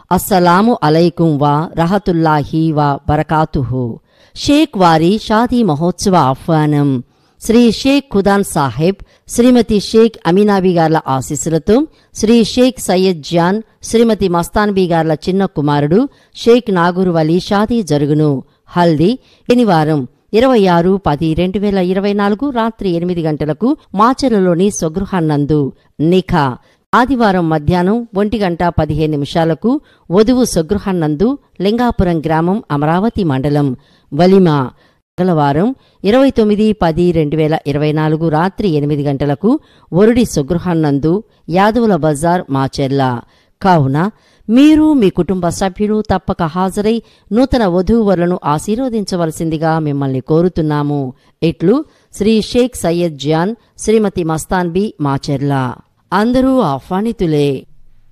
అస్సలాము అలైకుం వా రహతుల్లాహి వా బరకాతుహు షేక్ వారి షాదీ మహోత్సవ ఆహ్వానం శ్రీ షేక్ ఖుదాన్ సాహెబ్ శ్రీమతి షేక్ అమీనాబీ గార్ల ఆశీస్సులతో శ్రీ షేక్ సయ్యద్ జాన్ శ్రీమతి మస్తాన్బీ గార్ల చిన్న కుమారుడు షేక్ నాగూర్ వలీ షాదీ జరుగును హల్దీ శనివారం ఇరవై ఆరు పది రెండు వేల ఇరవై నాలుగు రాత్రి ఎనిమిది గంటలకు మాచర్లలోని స్వగృహాన్నందు నిఖా ఆదివారం మధ్యాహ్నం ఒంటి గంట పదిహేను నిమిషాలకు వధువు స్వగృహాన్నందు లింగాపురం గ్రామం అమరావతి మండలం వలిమా మంగళవారం ఇరవై తొమ్మిది పది రెండు వేల ఇరవై నాలుగు రాత్రి ఎనిమిది గంటలకు ఒరుడి స్వగృహాన్నందు యాదవుల బజార్ మాచెర్ల కావున మీరు మీ కుటుంబ సభ్యులు తప్పక హాజరై నూతన వధూవరులను ఆశీర్వదించవలసిందిగా మిమ్మల్ని కోరుతున్నాము ఇట్లు శ్రీ షేక్ సయ్యద్ జాన్ శ్రీమతి మస్తాన్బీ మాచెర్ల అందరూ ఆహ్వానితులే